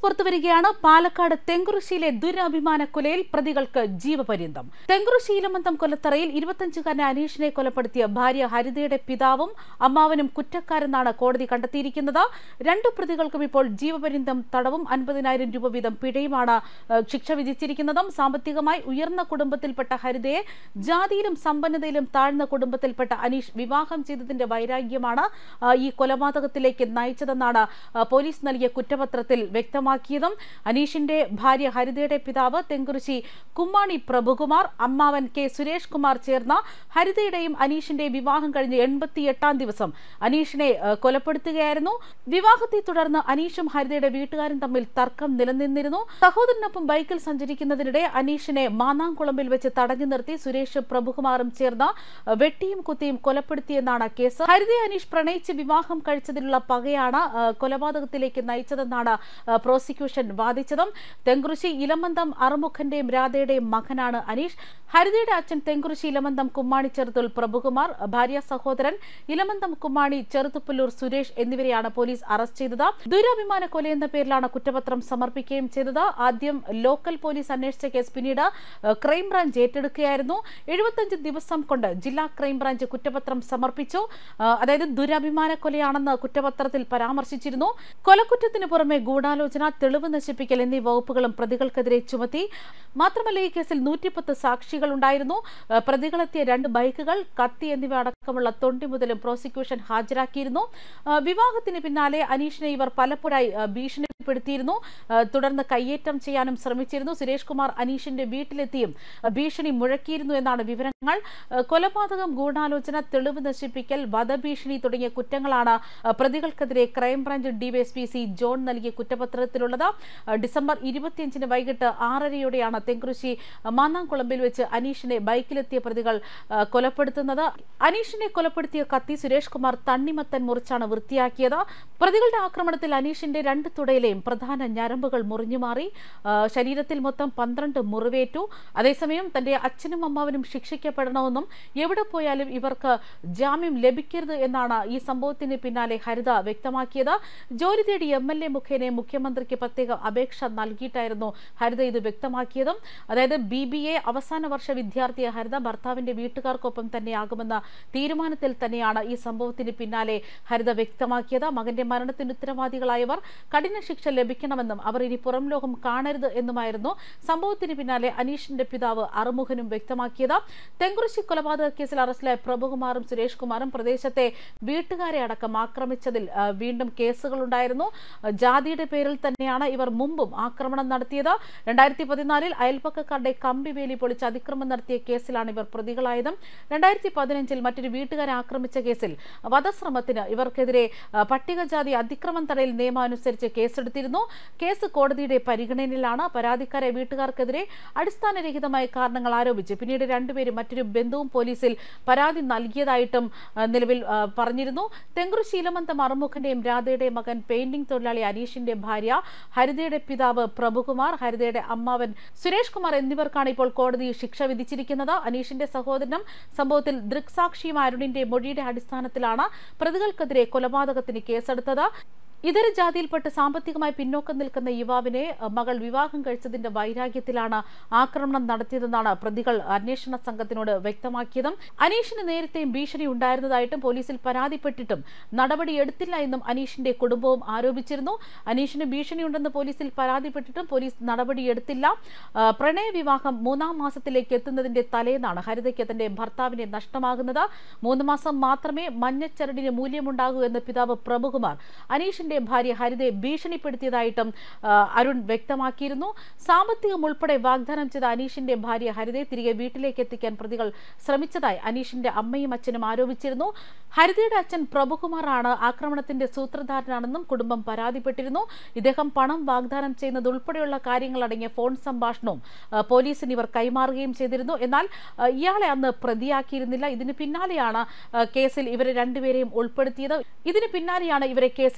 പുറത്തുവരികയാണ് പാലക്കാട് തെങ്കുറിശ്ശിയിലെ ദുരഭിമാന കൊലയിൽ പ്രതികൾക്ക് ജീവപര്യന്തം തെങ്കുറിശ്ശി ഇലമന്തം കൊലത്തറയിൽ ഇരുപത്തഞ്ചുകാരനെ അനീഷിനെ കൊലപ്പെടുത്തിയ ഭാര്യ ഹരിതയുടെ പിതാവും അമ്മാവനും കുറ്റക്കാരെന്നാണ് കോടതി കണ്ടെത്തിയിരിക്കുന്നത് രണ്ടു പ്രതികൾക്കും ഇപ്പോൾ ജീവപര്യന്തം തടവും അൻപതിനായിരം രൂപ വീതം പിഴയുമാണ് ഏഹ്, ശിക്ഷ വിധിച്ചിരിക്കുന്നതും സാമ്പത്തികമായി ഉയർന്ന കുടുംബത്തിൽപ്പെട്ട ഹരിതയെ ജാതിയിലും സമ്പന്നതയിലും താഴ്ന്ന കുടുംബത്തിൽപ്പെട്ട അനീഷ് വിവാഹം ചെയ്തതിന്റെ വൈരാഗ്യമാണ് ആ, ഈ കൊലപാതകത്തിലേക്ക് നയിച്ചതെന്നാണ് ആ, പോലീസ് നൽകിയ കുറ്റപത്രത്തിൽ വ്യക്തമാക്കിയതും അനീഷിന്റെ ഭാര്യ ഹരിതയുടെ പിതാവ് തെങ്കുറിശി കുമ്മാണി പ്രഭുകുമാർ അമ്മാവൻ കെ സുരേഷ് കുമാർ ചേർന്ന ഹരിതയുടെയും അനീഷിന്റെയും വിവാഹം കഴിഞ്ഞ് എൺപത്തിയെട്ടാം ദിവസം അനീഷിനെ ആ, കൊലപ്പെടുത്തുകയായിരുന്നു വിവാഹത്തെ തുടർന്ന് അനീഷും ഹരിതയുടെ വീട്ടുകാരും തമ്മിൽ തർക്കം നിലനിന്നിരുന്നു സഹോദരനൊപ്പം ബൈക്കിൽ സഞ്ചരിക്കുന്നതിനിടെ അനീഷിനെ മാന്നാംകുളമ്പിൽ വെച്ച് തടഞ്ഞു നിർത്തി സുരേഷ് പ്രഭുകുമാറും ചേർന്ന് ആ, വെട്ടിയും കുത്തിയും കൊലപ്പെടുത്തിയെന്നാണ് കേസ് ഹരിതയെ അനീഷ് പ്രണയിച്ച് വിവാഹം കഴിച്ചതിലുള്ള പകയാണ് ആ, കൊലപാതകത്തിലേക്ക് നയിച്ചതെന്നാണ് ആ, പ്രോസിക്യൂഷൻ വാദിച്ചതും തെങ്കുറിശി ഇലമന്തം അറുമുഖന്റെയും രാധയുടെയും മകനാണ് അനീഷ് ഹരിതയുടെ അച്ഛൻ തെങ്കുറിശി ഇലമന്തം കുമ്മാണി ചെറുത്തുൽ പ്രഭുകുമാർ ഭാര്യ സഹോദരൻ ഇലമന്തം കുമ്മാണി ചെറുത്തുപ്പല്ലൂർ സുരേഷ് എന്നിവരെയാണ് പോലീസ് അറസ്റ്റ് ചെയ്തത് ദുരഭിമാന കൊല എന്ന പേരിലാണ് കുറ്റപത്രം സമർപ്പിക്കുകയും ചെയ്തത് ആദ്യം ലോക്കൽ പോലീസ് അന്വേഷിച്ച കേസ് പിന്നീട് ആ, ക്രൈംബ്രാഞ്ച് ഏറ്റെടുക്കുകയായിരുന്നു എഴുപത്തഞ്ച് ദിവസം കൊണ്ട് ജില്ലാ ക്രൈംബ്രാഞ്ച് കുറ്റപത്രം സമർപ്പിച്ചു ആ, അതായത് ദുരഭിമാന കൊലയാണെന്ന് കുറ്റപത്രത്തിൽ പരാമർശിച്ചിരുന്നു കൊലക്കുറ്റത്തിന് പുറമെ ഗൂഢാലോചന തെളിവ് നശിപ്പിക്കൽ എന്നീ വകുപ്പുകളും പ്രതികൾക്കെതിരെ ചുമത്തി മാത്രമല്ല ഈ കേസിൽ നൂറ്റിപ്പത്ത് സാക്ഷികൾ ഉണ്ടായിരുന്നു ആ, പ്രതികളെത്തിയ രണ്ട് ബൈക്കുകൾ കത്തി എന്നിവ അടക്കമുള്ള തൊണ്ടി മുതലും പ്രോസിക്യൂഷൻ ഹാജരാക്കിയിരുന്നു ആ, വിവാഹത്തിന് പിന്നാലെ അനീഷിനെ ഇവർ പലപ്പോഴായി ആ, ഭീഷണിപ്പെടുത്തിയിരുന്നു ആ, തുടർന്ന് കയ്യേറ്റം ചെയ്യാനും ശ്രമിച്ചിരുന്നു സുരേഷ് കുമാർ അനീഷിന്റെ വീട്ടിലെത്തിയും ആ, ഭീഷണി മുഴക്കിയിരുന്നു എന്നാണ് വിവരങ്ങൾ ആ, കൊലപാതകം ഗൂഢാലോചന തെളിവ് നശിപ്പിക്കൽ വധഭീഷണി തുടങ്ങിയ കുറ്റങ്ങളാണ് ആ, പ്രതികൾക്കെതിരെ ക്രൈംബ്രാഞ്ച് ഡിവൈഎസ്പി സി ജോൺ നൽകിയ കുറ്റപത്രത്തിലുള്ളത് ആ, ഡിസംബർ ഇരുപത്തിയഞ്ചിന് വൈകിട്ട് ആറരയോടെയാണ് തെങ്കുറിശി മാന്നാംകുളമ്പിൽ വെച്ച് അനീഷിനെ ബൈക്കിലെത്തിയ പ്രതികൾ ആ, കൊലപ്പെടുത്തുന്നത് അനീഷിനെ കൊലപ്പെടുത്തിയ കത്തി സുരേഷ് കുമാർ തണ്ണിമത്തൻ മുറിച്ചാണ് വൃത്തിയാക്കിയത് പ്രതികളുടെ ആക്രമണത്തിൽ അനീഷിന്റെ രണ്ട് തുടയിലെയും പ്രധാന ഞരമ്പുകൾ മുറിഞ്ഞുമാറി ആ, ശരീരത്തിൽ മൊത്തം പന്ത്രണ്ട് മുറിവേറ്റു അതേസമയം തന്റെ അച്ഛനും അമ്മാവനും ശിക്ഷിക്കപ്പെടണമെന്നും എവിടെ പോയാലും ഇവർക്ക് ജാമ്യം ലഭിക്കരുത് എന്നാണ് ഈ സംഭവത്തിന് പിന്നാലെ ഹരിത വ്യക്തമാക്കിയത് ജോലി തേടി എം എൽ എ മുഖേന മുഖ്യമന്ത്രിക്ക് പ്രത്യേക അപേക്ഷ നൽകിയിട്ടായിരുന്നു ഹരിത ഇത് വ്യക്തമാക്കിയതും അതായത് ബി ബി എ അവസാന വർഷ വിദ്യാർത്ഥിയ ഹരിത ഭർത്താവിന്റെ വീട്ടുകാർക്കൊപ്പം തന്നെയാകുമെന്ന തീരുമാനത്തിൽ തന്നെയാണ് ഈ സംഭവത്തിന് പിന്നാലെ ഹരിത വ്യക്തമാക്കിയത് മകന്റെ മരണത്തിന് ഉത്തരവാദികളായവർ കഠിന ശിക്ഷ ലഭിക്കണമെന്നും അവർ ഇനി പുറം ലോകം കാണരുത് എന്നുമായിരുന്നു സംഭവത്തിന് പിന്നാലെ അനീഷിന്റെ പിതാവ് അറുമുഖനും വ്യക്തമാക്കിയത് തെങ്കുറിശി കൊലപാതക കേസിൽ അറസ്റ്റിലായ പ്രഭുകുമാറും സുരേഷ് കുമാറും പ്രദേശത്തെ വീട്ടുകാരെ അടക്കം ആക്രമിച്ചതിൽ ആ, വീണ്ടും കേസുകളുണ്ടായിരുന്നു ആ, ജാതിയുടെ പേരിൽ തന്നെയാണ് ഇവർ മുമ്പും ആക്രമണം നടത്തിയത് രണ്ടായിരത്തി പതിനാലിൽ അയൽപ്പക്കക്കാരുടെ കമ്പിവേലി പൊളിച്ച് അതിക്രമം നടത്തിയ കേസിലാണ് ഇവർ പ്രതികളായതും രണ്ടായിരത്തി പതിനഞ്ചിൽ മറ്റൊരു വീട്ടുകാരെ ആക്രമിച്ച കേസിൽ വധശ്രമത്തിന് ഇവർക്കെതിരെ ആ, പട്ടികജാതി അതിക്രമം തടയൽ നിയമം അനുസരിച്ച് കേസെടുത്തിരുന്നു കേസ് കോടതിയുടെ പരിഗണനയിലാണ് പരാതിക്കാരെ വീട്ടുകാർക്കെതിരെ അടിസ്ഥാനരഹിതമായ കാരണങ്ങൾ ആരോപിച്ച് പിന്നീട് രണ്ടുപേരും മറ്റൊരു ബന്ധുവും പോലീസിൽ പരാതി നൽകിയതായിട്ടും ആ, നിലവിൽ ആ, പറഞ്ഞിരുന്നു തെങ്കുറിശി ഇലമന്തം അറുമുഖന്റെയും രാധയുടെയും മകൻ പെയിന്റിംഗ് തൊഴിലാളി അനീഷിന്റെ ഭാര്യ ഹരിതയുടെ പിതാവ് പ്രഭുകുമാർ ഹരിതയുടെ അമ്മാവൻ സുരേഷ് കുമാർ എന്നിവർക്കാണ് ഇപ്പോൾ കോടതി ശിക്ഷ വിധിച്ചിരിക്കുന്നത് അനീഷിന്റെ സഹോദരനും സംഭവത്തിൽ ദൃക്സാക്ഷിയും അരുണിന്റെ മൊഴിയുടെ അടിസ്ഥാനത്തിലാണ് പ്രതികൾക്കെതിരെ കൊലപാതകത്തിന് കേസെടുത്തത് ഇതര ജാതിയിൽപ്പെട്ട് സാമ്പത്തികമായി പിന്നോക്കം നിൽക്കുന്ന യുവാവിനെ അഹ്, മകൾ വിവാഹം കഴിച്ചതിന്റെ വൈരാഗ്യത്തിലാണ് ആക്രമണം നടത്തിയതെന്നാണ് പ്രതികൾ അന്വേഷണ സംഘത്തിനോട് വ്യക്തമാക്കിയതും അനീഷിന് നേരത്തെയും ഭീഷണി ഉണ്ടായിരുന്നതായിട്ടും പോലീസിൽ പരാതിപ്പെട്ടിട്ടും നടപടി എടുത്തില്ല എന്നും അനീഷിന്റെ കുടുംബവും ആരോപിച്ചിരുന്നു അനീഷിന് ഭീഷണിയുണ്ടെന്ന് പോലീസിൽ പരാതിപ്പെട്ടിട്ടും പോലീസ് നടപടിയെടുത്തില്ല ആ, പ്രണയ വിവാഹം മൂന്നാം മാസത്തിലേക്ക് എത്തുന്നതിന്റെ തലേന്നാണ് ഹരിതയ്ക്ക് തന്റെ ഭർത്താവിനെ നഷ്ടമാകുന്നത് മൂന്ന് മാസം മാത്രമേ മഞ്ഞച്ചരടിന് മൂല്യമുണ്ടാകൂ എന്ന് പിതാവ് പ്രഭുകുമാർ അനീഷിന്റെ ഭാര്യ ഹരിതയെ ഭീഷണിപ്പെടുത്തിയതായിട്ടും ആ, അരുൺ വ്യക്തമാക്കിയിരുന്നു സാമ്പത്തികം ഉൾപ്പെടെ വാഗ്ദാനം ചെയ്ത അനീഷിന്റെ ഭാര്യ ഹരിതയെ തിരികെ വീട്ടിലേക്ക് എത്തിക്കാൻ പ്രതികൾ ശ്രമിച്ചതായി അനീഷിന്റെ അമ്മയും അച്ഛനും ആരോപിച്ചിരുന്നു ഹരിതയുടെ അച്ഛൻ പ്രഭുകുമാറാണ് ആക്രമണത്തിന്റെ സൂത്രധാരനാണെന്നും കുടുംബം പരാതിപ്പെട്ടിരുന്നു ഇദ്ദേഹം പണം വാഗ്ദാനം ചെയ്യുന്നത് ഉൾപ്പെടെയുള്ള കാര്യങ്ങൾ അടങ്ങിയ ഫോൺ സംഭാഷണവും ആ, പോലീസിന് ഇവർ കൈമാറുകയും ചെയ്തിരുന്നു എന്നാൽ ആ, ഇയാളെ അന്ന് പ്രതിയാക്കിയിരുന്നില്ല ഇതിന് പിന്നാലെയാണ് ആ, കേസിൽ ഇവരെ രണ്ടുപേരെയും ഉൾപ്പെടുത്തിയത് ഇതിന് പിന്നാലെയാണ് ഇവരെ കേസിൽ ഉൾപ്പെടുത്തി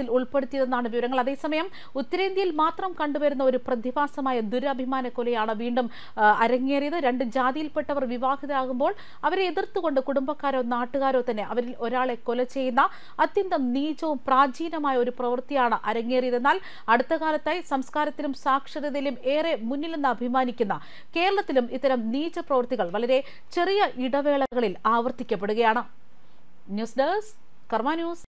കൊലപ്പെടുത്തിയതെന്നാണ് വിവരങ്ങൾ അതേസമയം ഉത്തരേന്ത്യയിൽ മാത്രം കണ്ടുവരുന്ന ഒരു പ്രതിഭാസമായ ദുരഭിമാന കൊലയാണ് വീണ്ടും ആ, അരങ്ങേറിയത് രണ്ട് ജാതിയിൽപ്പെട്ടവർ വിവാഹിതരാകുമ്പോൾ അവരെ എതിർത്തുകൊണ്ട് കുടുംബക്കാരോ നാട്ടുകാരോ തന്നെ അവരിൽ ഒരാളെ കൊല ചെയ്യുന്ന അത്യന്തം നീചവും പ്രാചീനമായ ഒരു പ്രവൃത്തിയാണ് അരങ്ങേറിയതെന്നാൽ അടുത്ത കാലത്തായി സംസ്കാരത്തിലും സാക്ഷരതയിലും ഏറെ മുന്നിലെന്ന് അഭിമാനിക്കുന്ന കേരളത്തിലും ഇത്തരം നീച പ്രവൃത്തികൾ വളരെ ചെറിയ ഇടവേളകളിൽ ആവർത്തിക്കപ്പെടുകയാണ് ന്യൂസ് ഡെസ്ക് കർമ്മ ന്യൂസ്